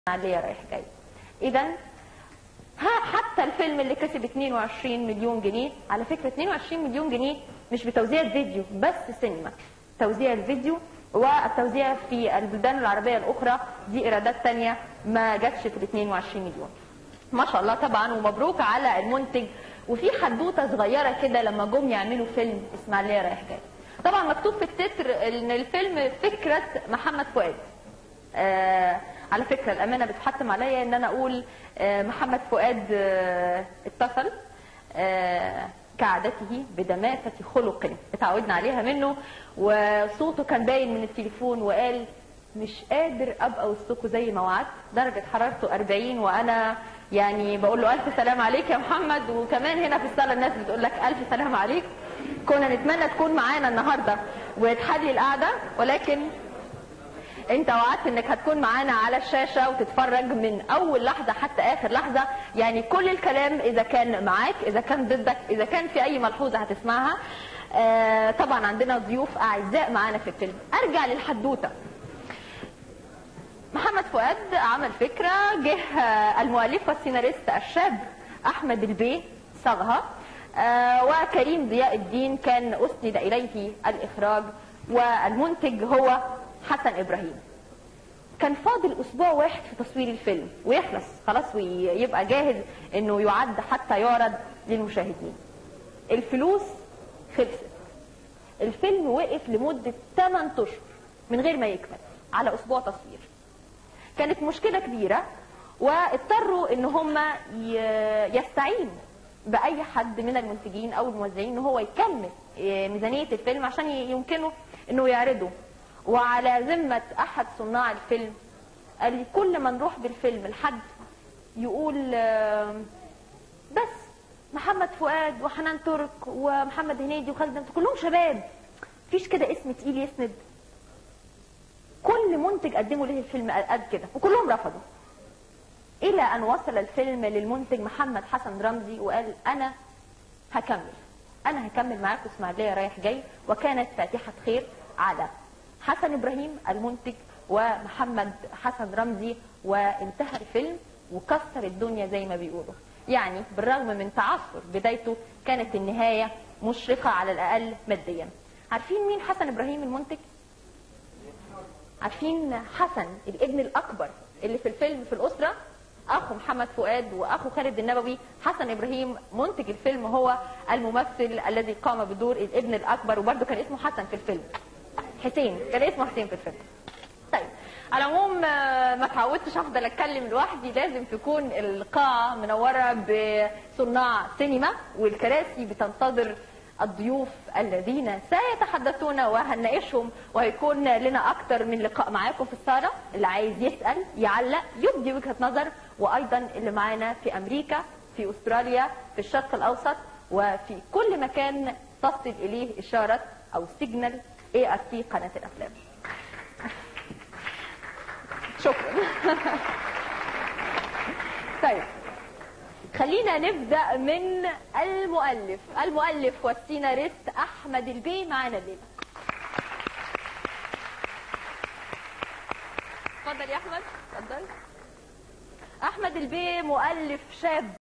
عليه رايح جاي اذا ها حتى الفيلم اللي كسب 22 مليون جنيه على فكره 22 مليون جنيه مش بتوزيع الفيديو بس سينما توزيع الفيديو والتوزيع في البلدان العربيه الاخرى دي ايرادات تانية ما جاتش في ال 22 مليون ما شاء الله طبعا ومبروك على المنتج وفي حدوته صغيره كده لما جم يعملوا فيلم اسماعيليه رايح جاي طبعا مكتوب في التتر ان الفيلم فكره محمد فؤاد آه على فكره الامانه بتحتم عليا ان انا اقول آه محمد فؤاد آه اتصل آه كعادته بدماثه خلق اتعودنا عليها منه وصوته كان باين من التليفون وقال مش قادر ابقى وسطكم زي ما وعدت درجه حرارته 40 وانا يعني بقول له الف سلام عليك يا محمد وكمان هنا في الصاله الناس بتقول لك الف سلام عليك كنا نتمنى تكون معانا النهارده وتحلي القعده ولكن انت وعدت انك هتكون معانا على الشاشه وتتفرج من اول لحظه حتى اخر لحظه يعني كل الكلام اذا كان معاك اذا كان ضدك اذا كان في اي ملحوظه هتسمعها آه طبعا عندنا ضيوف اعزاء معانا في الفيلم ارجع للحدوته محمد فؤاد عمل فكره جه المؤلف والسيناريست الشاب احمد البي صاغها آه وكريم ضياء الدين كان اسند اليه الاخراج والمنتج هو حسن ابراهيم كان فاضل اسبوع واحد في تصوير الفيلم ويخلص خلاص ويبقى جاهز انه يعد حتى يعرض للمشاهدين الفلوس خلصت الفيلم وقف لمدة 8 اشهر من غير ما يكمل على اسبوع تصوير كانت مشكلة كبيرة واضطروا ان هم يستعينوا باي حد من المنتجين او الموزعين ان هو يكمل ميزانية الفيلم عشان يمكنه انه يعرضه وعلى ذمة أحد صناع الفيلم قال لي كل ما نروح بالفيلم لحد يقول بس محمد فؤاد وحنان ترك ومحمد هنيدي وخالد كلهم شباب مفيش كده اسم تقيل يسند كل منتج قدموا له الفيلم قد كده وكلهم رفضوا الى ان وصل الفيلم للمنتج محمد حسن رمزي وقال انا هكمل انا هكمل معاكم اسماعيليه رايح جاي وكانت فاتحه خير على حسن ابراهيم المنتج ومحمد حسن رمزي وانتهى الفيلم وكسر الدنيا زي ما بيقولوا يعني بالرغم من تعثر بدايته كانت النهايه مشرقه على الاقل ماديا عارفين مين حسن ابراهيم المنتج عارفين حسن الابن الاكبر اللي في الفيلم في الاسره اخو محمد فؤاد واخو خالد النبوي حسن ابراهيم منتج الفيلم هو الممثل الذي قام بدور الابن الاكبر وبرده كان اسمه حسن في الفيلم حسين كان اسمه حسين في الفيلم طيب على العموم ما تعودتش افضل اتكلم لوحدي لازم تكون القاعه منوره بصناع سينما والكراسي بتنتظر الضيوف الذين سيتحدثون وهنناقشهم وهيكون لنا اكتر من لقاء معاكم في الصاله اللي عايز يسال يعلق يبدي وجهه نظر وايضا اللي معانا في امريكا في استراليا في الشرق الاوسط وفي كل مكان تصل اليه اشاره او سيجنال اي ار تي قناه الافلام شكرا طيب خلينا نبدا من المؤلف المؤلف والسيناريست احمد البي معانا الليله اتفضل يا احمد اتفضل احمد البي مؤلف شاب